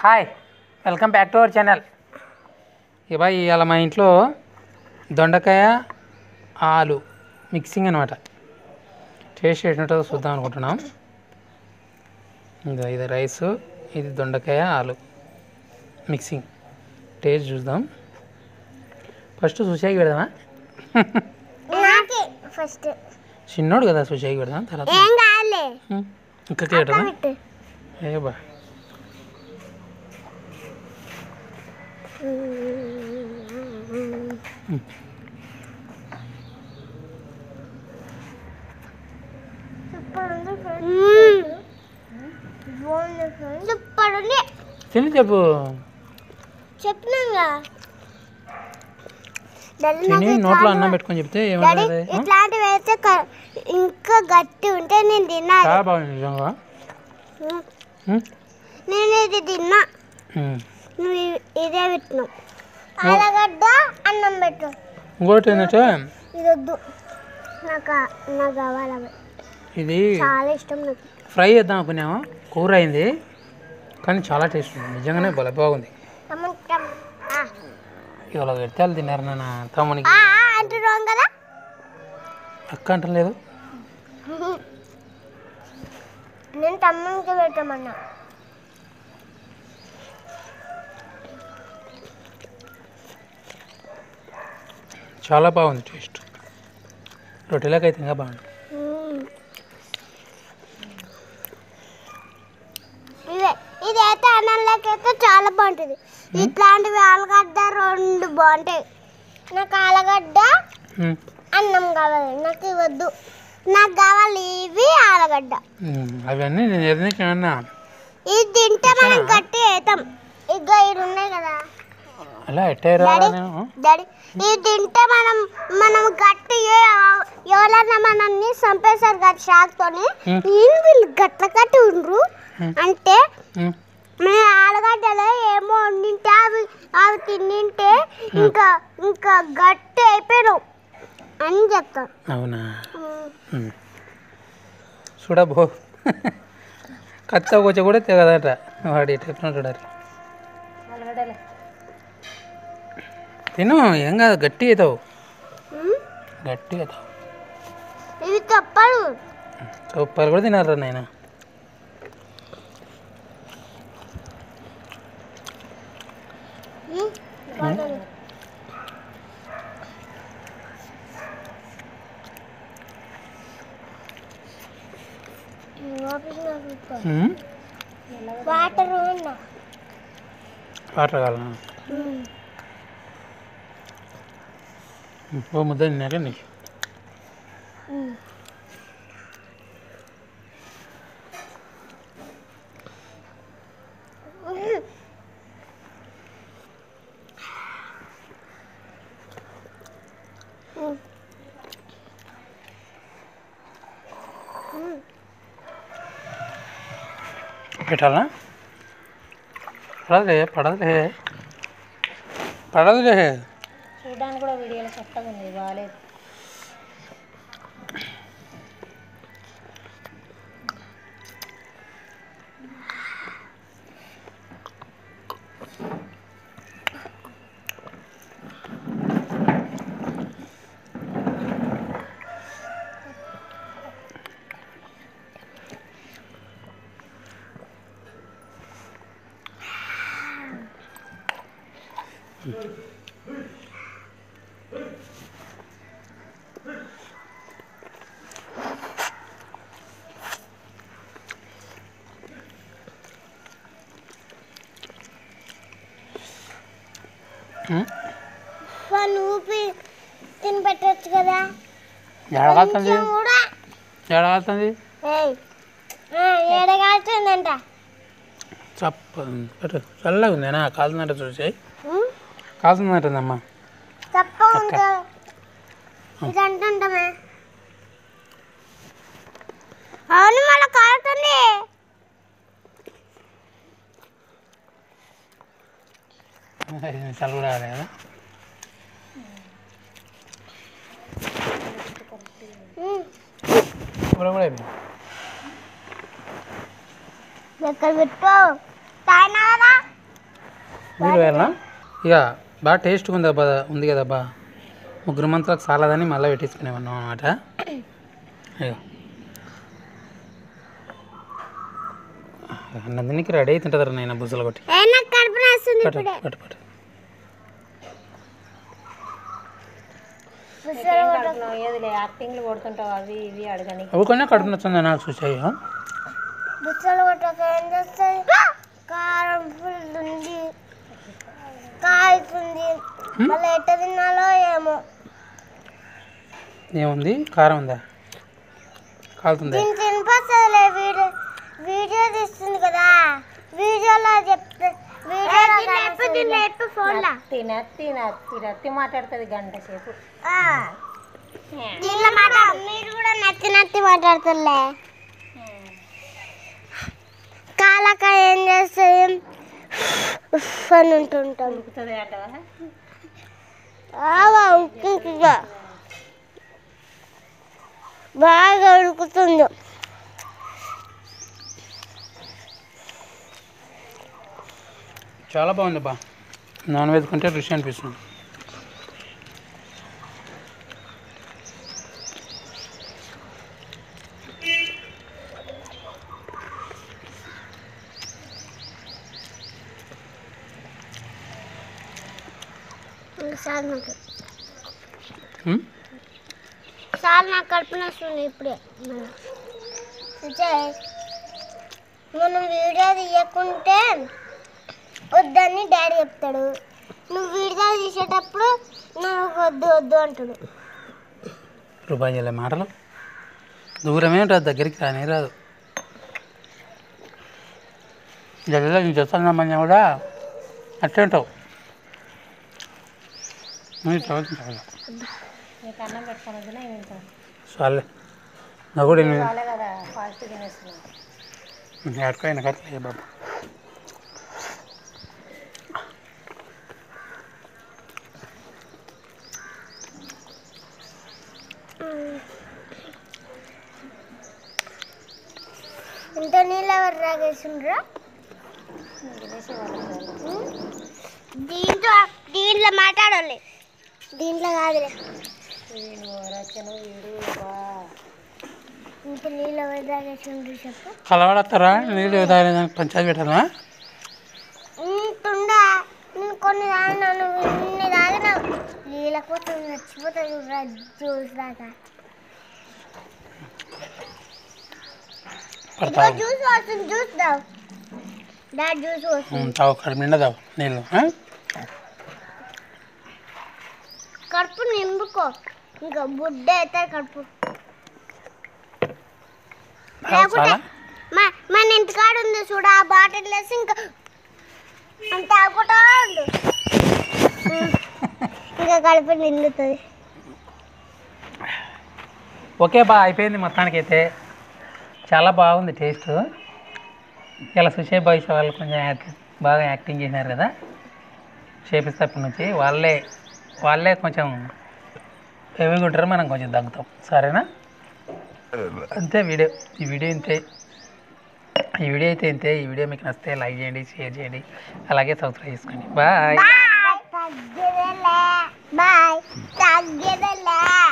Hi welcome back to our channel ఇవా ఇవాళ మా ఇంట్లో దొండకాయ ఆలు మిక్సింగ్ అనమాట టేస్ట్ ఎట్టుంటుందో చూద్దాం అనుకుంటున్నాం ఇది ఇది రైస్ ఇది దొండకాయ ఆలు మిక్సింగ్ టేస్ట్ చూద్దాం ఫస్ట్ సుషాయికి పెడదామా నాకే ఫస్ట్ చిన్నోడు కదా సుషాయికి పెడదాం తర్వాత ఏం కాలే ఉమ్, ఇంకా కేటదా పెట్టు ఏ బా సూపర్ ఉంది తిని చెప్పు చెప్పినాగా తిని నోట్లో అన్నం పెట్టుకొని చెప్తే డాడీ ఏమవుతుంది ఆ? ఇట్లాంటివి అయితే క- ఇంకా గట్టి ఉంటే నేను తిన్నాను చాలా బాగుంది నిజంగా ఉమ్, నేను ఇది తిన్నా ఉమ్. నువ్వు ఇ- ఇదే పెట్టినావు ఆలగడ్డ అన్నం పెట్టు ఇంకోటి ఏంటంటే ఇది వద్దు నాకు నాకు కావాలి అవి. ఇది చాలా ఇష్టం నాకు ఫ్రై చేద్దాం అనుకున్నాము కూర అయింది కానీ చాలా టేస్ట్ ఉంది నిజంగానే భలే బాగుంది టమం టమ్. ఆ. ఇవాళ వ్యర్థాలు తిన్నారు నాన్న తమ్మునికి ఆ, ఆ అంటున్నాం కదా అక్క అంటలేదు నేను తమ్మునికి పెట్టమన్నా చాలా బాగుంది టేస్ట్ రొట్టెలకు అయితే ఇంకా బాగుంది ఇదే ఇదైతే అన్నంలోకైతే చాలా బాగుంటుంది ఇట్లాంటివి ఆలుగడ్డ రెండు బాగుంటాయి నాకు ఆలుగడ్డ ఉమ్, అన్నం కావాలి నాకు ఇవి వద్దు నాకు కావాలి ఇవి ఆలుగడ్డ ఉమ్, అవన్నీ నేను ఎదురుకన్నా ఇది తింటే మనం గట్టి అవుతాం ఇక ఇవి ఉన్నాయి కదా అలా ఎట్టారా డాడీ నేను డాడీ ఇది తింటే మనం మనం గట్టి ఏ- ఎవరన్నా మనల్ని చంపేశారు కదా షాక్తోని Hmm. ఈయన వీళ్ళు గట్ల కట్టి ఉండ్రు Hmm. అంటే ఉమ్, మన ఆలుగడ్డలో ఏమో వండింటే అవి అవి తిండింటే ఇంకా ఇంకా గట్టి అయిపోయారు అని చెప్తాం అవునా ఉమ్. చూడబో కచ్చ కూర్చో కూడా తెగదట వాడు ఎట్లుంటాడు తిను ఏం కాదు గట్టి అవుతావు ఉమ్. గట్టి అవుతావు ఇవి తప్పదు సూపర్ కూడా తినారా నాయన ఉమ్. ఉమ్, వాటర్ ఉన్నా వాటర్ కావాలనా ఓ ముద్ద తిన్నాక నీకు పెట్టాలా పడదులే పడదులే పడదులే చూడడానికి కూడా వీడియోలో చక్కగా ఉంది బాగాలేదు ఉమ్, నువ్వు పి- తిని పెట్టచ్చు కదా ఎడగాలుతుంది కొంచెం కూడా ఎడగాలుతుంది ఏయ్, ఆ, ఏడగాల్సిందంట చప్ప పెట్టు చల్లగా ఉందేనా కాలుతుందంట చూసి కాలుతుందంటుందమ్మా తప్ప ఉంటుంది ఇది అంటుంటామే అవును మళ్ళీ కాలుతుంది ఐదు నిమిషాలు కూడా రాలే కదా ఉమ్. కూర కూడా అయిపోయింది ఎక్కడ పెట్టు తాగినా కదా మీరు వెళ్ళా ఇక బాగా టేస్ట్గా ఉంది అబ్బా ఉంది కదబ్బా ముగ్గురు మంత్రాలకు చాలదని మళ్ళీ పెట్టించుకునేవన్నాం అనమాట ఇక నందినికి రెడీ అవుతుంటుంది నేను బుజ్జలు కొట్టి ఏ నాకు కడుపు రాస్తుంది పట్టు ఇప్పుడే పట్టు పట్టు ఏదిలే యాక్టింగ్లు కొడుతుంటావు అవి ఇవి అడగని అవి కొన్ని కడుపు నచ్చింది నాకు చూసాయి బుచ్చలు కొట్టక ఏం చేస్తాయి కారం ఫుల్ ఉంది కాలుతుంది మళ్ళీ ఎట్ట తినాలో ఏమో ఏముంది కారం ఉందా కాలుతుందా దీని తినిపిస్తుందిలే వీడియో వీడియో తీస్తుంది కదా వీడియోలో చెప్తే వీడియోలో ఫోన్లో తిన తిన తినత్తి మాట్లాడుతుంది గంట సేపు దీనిలో మాట్లాడు మీరు కూడా నత్తి నత్తి మాట్లాడుతుండే కాలక ఏం చేస్తాయి ఉఫ్ అని ఉంటుంటాం ఉడుకుతుంది అంటవా బాగా ఉడుకుతుంది బాగా ఉడుకుతుంది చాలా బాగుంది బా నాన్ వెజ్ కంటే రుచి అనిపిస్తుంది సార్ నాకు ఉమ్? సార్ నాకు కడుపు నొస్తుంది ఇప్పుడే విజయ్ మనం వీడియో తీయకుంటే వద్దని డాడీ చెప్తాడు నువ్వు వీడియో తీసేటప్పుడు నాకు వద్దు వద్దు అంటాడు రూపాయి చేయలే మాటలు దూరమే ఉంటుంది దగ్గరికి రానే రాదు దగ్గర నేను చెప్తానమ్మని కూడా అట్టే ఉంటావు నువ్వు చదువుతుంది చాలా నీకు అన్నం పెట్టుకొని వద్దునా ఇంత చాలే నా కూడా నేను చాలే కదా ఫాస్ట్ తినేస్తున్నాను ఎక్కడికైనా కట్టలే బాబు ఇంత నీళ్ళు ఎవరు తాగేసిండ్రా దీంట్లో దీంట్లో మాట్లాడాలి దీంట్లో కాదులే వీడు రచన వీడు బా ఇంత నీళ్ళు ఎవరు తాగేసిండ్రు చెప్పు కలవడతారా నీళ్ళు తాగలేదానికి పంచాయతీ పెట్టాలా ఇంతుండా నేను కొన్ని తాగినాను ఇన్ని తాగినావు నీళ్ళ కోసం చచ్చిపోతుంది జ్యూస్ దాకా పడతావు జ్యూస్ వస్తుంది జ్యూస్ దావు డాడ్ జ్యూస్ వస్తుంది ఉమ్, తావు కడుపు నిండా తావు నీళ్ళు ఆ? కడుపు నింపుకో ఇంకా బుడ్డ అయితే కడుపు తావు చాలా మా మన ఇంటికాడ ఉంది చూడు ఆ బాటిల్ వేసి ఇంకా అంత తాగుకుంటా ఉండు ఇంకా కడుపు నిండుతుంది ఓకే బా అయిపోయింది మొత్తానికి అయితే చాలా బాగుంది టేస్ట్ ఇలా సుషేబ్ బాయ్స్ వాళ్ళు కొంచెం యాక్ట్ బాగా యాక్టింగ్ చేసినారు కదా షేపిస్ తరపు నుంచి వాళ్ళే వాళ్ళే కొంచెం హెవీగా ఉంటారు మనం కొంచెం తగ్గుతాం సరేనా అంతే వీడియో ఈ వీడియో ఇంతే ఈ వీడియో అయితే ఇంతే ఈ వీడియో మీకు నచ్చితే లైక్ చేయండి షేర్ చేయండి అలాగే సబ్స్క్రైబ్ చేసుకోండి బాయ్ బాయ్ తగ్గేదేలే బాయ్ తగ్గేదేలే